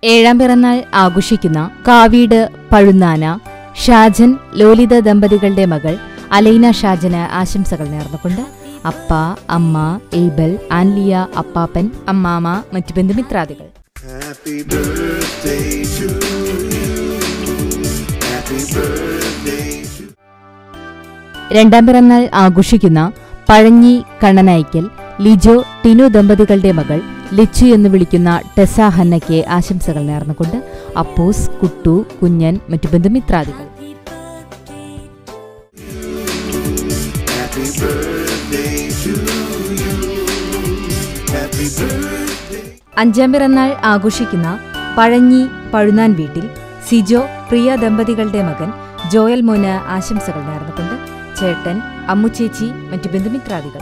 ഏഴാം പിറന്നാൾ ആഘോഷിക്കുന്ന കാവീട് പഴുന്നാന ഷാജൻ ലോലിത ദമ്പതികളുടെ മകൾ അലൈന ഷാജന് ആശംസകൾ നേർന്നുകൊണ്ട് അപ്പ അമ്മ ഏബൽ ആൻലിയ അപ്പാപ്പൻ അമ്മാമ മറ്റു ബന്ധുമിത്രാദികൾ Happy birthday to you. Happy birthday to രണ്ടാം പിറന്നാൾ ആഘോഷിക്കുന്ന പഴഞ്ഞി കണ്ണനായ്ക്കൽ ലിജോ ടിനു ദമ്പതികളുടെ മകൾ ലിച്ചു എന്ന് വിളിക്കുന്ന ടെസ ഹന്നയ്ക്ക് ആശംസകൾ നേർന്നുകൊണ്ട് അപ്പൂസ് കുട്ടു കുഞ്ഞൻ മറ്റു ബന്ധുമിത്രാദികൾ Happy birthday to you. Happy birthday. അഞ്ചാം പിറന്നാൾ ആഘോഷിക്കുന്ന പഴഞ്ഞി പഴുന്നാൻ വീട്ടിൽ സിജോ പ്രിയ ദമ്പതികളുടെ മകൻ ജോയൽ മോന് ആശംസകൾ നേർന്നുകൊണ്ട് ചേട്ടൻ അമ്മുചേച്ചി മറ്റു ബന്ധുമിത്രാദികൾ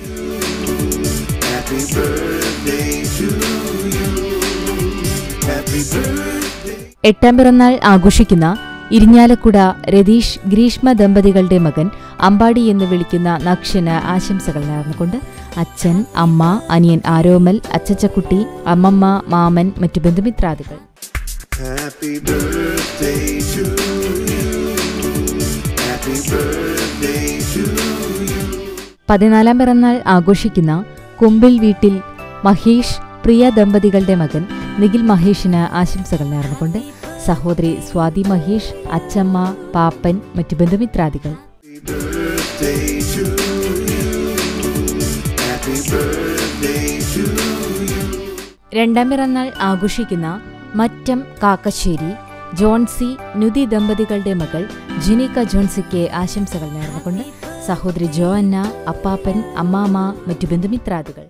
Happy birthday to you. Happy birthday. എട്ടാം പിറന്നാൾ ആഘോഷിക്കുന്ന ഇരിഞ്ഞാലക്കുട രതീഷ് ഗ്രീഷ്മ ദമ്പതികളുടെ മകൻ അമ്പാടി എന്ന് വിളിക്കുന്ന നക്ഷന് ആശംസകൾ നേർന്നുകൊണ്ട് അച്ഛൻ അമ്മ അനിയൻ ആരോമൽ അച്ചച്ചക്കുട്ടി അമ്മമ്മ മാമൻ മറ്റു ബന്ധുമിത്രാദികൾ Happy birthday to you. Happy birthday to you. പതിനാലാം പിറന്നാൾ ആഘോഷിക്കുന്ന കുമ്പിൽ വീട്ടിൽ മഹേഷ് പ്രിയ ദമ്പതികളുടെ മകൻ നിഖിൽ മഹേഷിന് ആശംസകൾ നേർന്നുകൊണ്ട് സഹോദരി സ്വാതി മഹേഷ് അച്ചമ്മ പാപ്പൻ മറ്റു ബന്ധുമിത്രാദികൾ Happy birthday to you. Happy birthday to you. രണ്ടാം പിറന്നാൾ ആഘോഷിക്കുന്ന മറ്റം കാക്കശ്ശേരി ജോൺസി നുതി ദമ്പതികളുടെ മകൾ ജിനിക്ക ജോൺസിക്ക് ആശംസകൾ നേർന്നുകൊണ്ട് സഹോദരി ജോഅന്ന അപ്പാപ്പൻ അമ്മാമ മറ്റു ബന്ധുമിത്രാദികൾ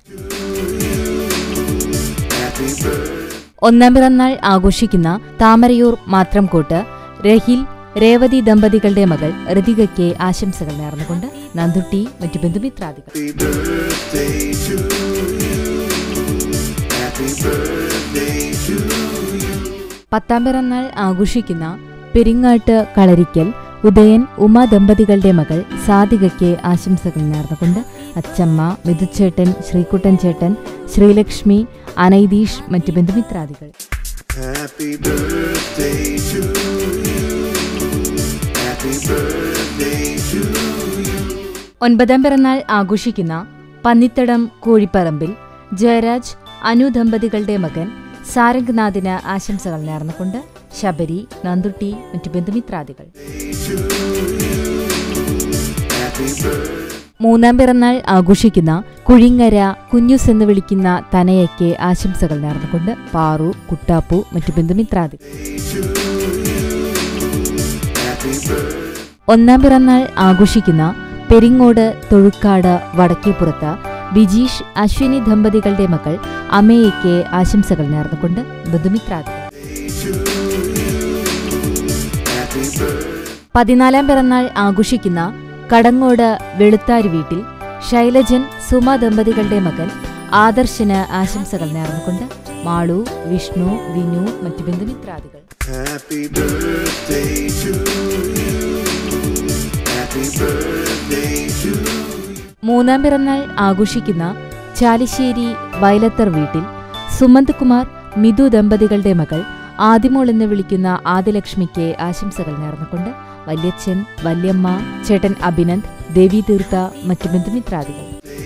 Happy birthday. ഒന്നാം പിറന്നാൾ ആഘോഷിക്കുന്ന താമരയൂർ മാത്രംകോട്ട് രഹിൽ രേവതി ദമ്പതികളുടെ മകൾ ഋതികയ്ക്ക് ആശംസകൾ നേർന്നുകൊണ്ട് നന്ദുട്ടി മറ്റു ബന്ധുമിത്രാദികൾ Happy birthday to you. Happy birthday to you. പത്താം പിറന്നാൾ ആഘോഷിക്കുന്ന പെരിങ്ങാട്ട് കളരിക്കൽ ഉദയൻ ഉമ ദമ്പതികളുടെ മകൾ സാധികയ്ക്ക് ആശംസകൾ നേർന്നുകൊണ്ട് അച്ചമ്മ മിതുച്ചേട്ടൻ ശ്രീകുട്ടൻ ചേട്ടൻ ശ്രീലക്ഷ്മി അനൈതീഷ് മറ്റു ബന്ധുമിത്രാദികൾ Happy birthday to you. Happy birthday to you. ഒൻപതാം പിറന്നാൾ ആഘോഷിക്കുന്ന പന്നിത്തടം കോഴിപ്പറമ്പിൽ ജയരാജ് അനു ദമ്പതികളുടെ മകൻ സാരംഗ്നാഥിന് ആശംസകൾ നേർന്നുകൊണ്ട് ശബരി നന്ദുട്ടി മറ്റു ബന്ധുമിത്രാദികൾ Happy birthday. മൂന്നാം പിറന്നാൾ ആഘോഷിക്കുന്ന കുഴിങ്ങര കുഞ്ഞുസ് എന്ന് വിളിക്കുന്ന തനയയ്ക്ക് ആശംസകൾ നേർന്നുകൊണ്ട് പാറു കുട്ടാപ്പു മറ്റു ബന്ധുമിത്രാദികൾ Happy birthday. ഒന്നാം പിറന്നാൾ ആഘോഷിക്കുന്ന പെരിങ്ങോട് തൊഴുക്കാട് വടക്കേപ്പുറത്ത് ബിജീഷ് അശ്വിനി ദമ്പതികളുടെ മകൾ അമേയയ്ക്ക് ആശംസകൾ നേർന്നുകൊണ്ട് ബന്ധുമിത്രാദികൾ Happy birthday. പതിനാലാം പിറന്നാൾ ആഘോഷിക്കുന്ന കടങ്ങോട് വെളുത്താരി വീട്ടിൽ ശൈലജൻ സുമ ദമ്പതികളുടെ മകൻ ആദർശന് ആശംസകൾ നേർന്നുകൊണ്ട് മാളു വിഷ്ണു വിനു മറ്റു ബന്ധുമിത്രാദികൾ Happy birthday to you. Happy birthday to you. മൂന്നാം പിറന്നാൾ ആഘോഷിക്കുന്ന ചാലിശ്ശേരി വയലത്തർ വീട്ടിൽ സുമന്ത് കുമാർ മിഥു ദമ്പതികളുടെ മകൾ ആദിമോൾ എന്ന് വിളിക്കുന്ന ആദിലക്ഷ്മിക്ക് ആശംസകൾ നേർന്നുകൊണ്ട് വല്യച്ഛൻ വല്യമ്മ ചേട്ടൻ അഭിനന്ദ് ദേവി തീർത്ത മറ്റു ബന്ധുമിത്രാദികൾ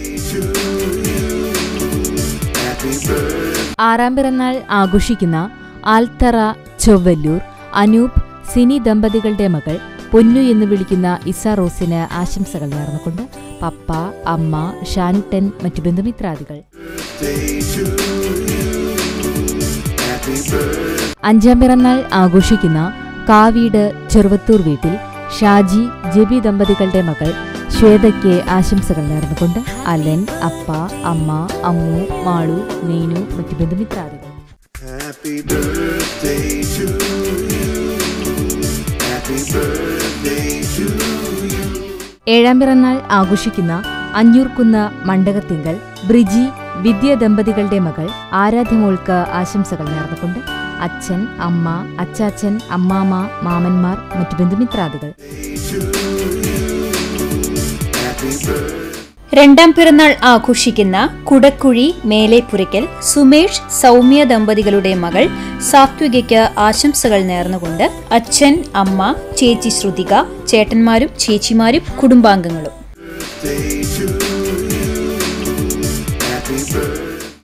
Happy birthday. ആറാം പിറന്നാൾ ആഘോഷിക്കുന്ന ആൽത്തറ ചൊവ്വല്ലൂർ അനൂപ് സിനി ദമ്പതികളുടെ മകൾ പൊന്നു എന്ന് വിളിക്കുന്ന ഇസ റോസിന് ആശംസകൾ നേർന്നുകൊണ്ട് പപ്പ അമ്മ ഷാനുട്ടൻ മറ്റു ബന്ധുമിത്രാദികൾ Happy birthday. അഞ്ചാം പിറന്നാൾ ആഘോഷിക്കുന്ന കാവീട് ചെറുവത്തൂർ വീട്ടിൽ ഷാജി ജെബി ദമ്പതികളുടെ മകൾ ശ്വേതയ്ക്ക് ആശംസകൾ നേർന്നുകൊണ്ട് അലൻ അപ്പ അമ്മ അമ്മു മാളു നീനു മറ്റു ബന്ധുമിത്രാദികൾ Happy birthday to you. Happy birthday to you. ഏഴാം പിറന്നാൾ ആഘോഷിക്കുന്ന അഞ്ഞൂർക്കുന്ന് മണ്ഡകത്തിങ്കൽ ബ്രിജി വിദ്യ ദമ്പതികളുടെ മകൾ ആരാധ്യമോൾക്ക് ആശംസകൾ നേർന്നുകൊണ്ട് അച്ഛൻ അമ്മ അച്ചാച്ചൻ അമ്മാമ മാമന്മാർ മറ്റു ബന്ധുമിത്രാദികൾ Happy birthday. രണ്ടാം പിറന്നാൾ ആഘോഷിക്കുന്ന കുടക്കുഴി മേലേപ്പുരയ്ക്കൽ സുമേഷ് സൗമ്യ ദമ്പതികളുടെ മകൾ സാത്വികയ്ക്ക് ആശംസകൾ നേർന്നുകൊണ്ട് അച്ഛൻ അമ്മ ചേച്ചി ശ്രുതിക ചേട്ടന്മാരും ചേച്ചിമാരും കുടുംബാംഗങ്ങളും Birthday to you. Happy birthday.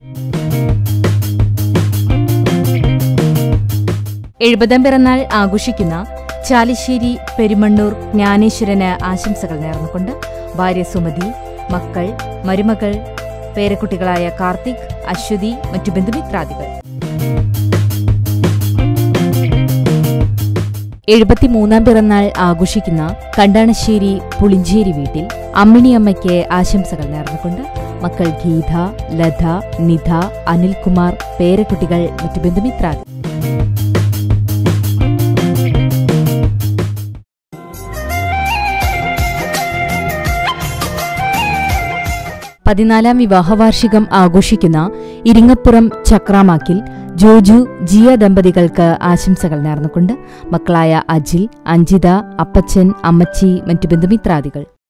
എഴുപതാം പിറന്നാൾ ആഘോഷിക്കുന്ന ചാലിശ്ശേരി പെരുമണ്ണൂർ ജ്ഞാനേശ്വരന് ആശംസകൾ നേർന്നുകൊണ്ട് ഭാര്യ സുമതി മക്കൾ മരുമകൾ പേരക്കുട്ടികളായ കാർത്തിക് അശ്വതി മറ്റു ബന്ധുമിത്രാദികൾ എഴുപത്തിമൂന്നാം പിറന്നാൾ ആഘോഷിക്കുന്ന കണ്ടാണശ്ശേരി പുളിഞ്ചേരി വീട്ടിൽ അമ്മിണിയമ്മയ്ക്ക് ആശംസകൾ നേർന്നുകൊണ്ട് മക്കൾ ഗീത ലത നിധ അനിൽകുമാർ പേരക്കുട്ടികൾ മറ്റു ബന്ധുമിത്രാദികൾ പതിനാലാം വിവാഹവാർഷികം ആഘോഷിക്കുന്ന ഇരിങ്ങപ്പുറം ചക്രാമാക്കിൽ ജോജു ജിയ ദമ്പതികൾക്ക് ആശംസകൾ നേർന്നുകൊണ്ട് മക്കളായ അജിൽ അഞ്ജിത അപ്പച്ചൻ അമ്മച്ചി മറ്റു ബന്ധുമിത്രാദികൾ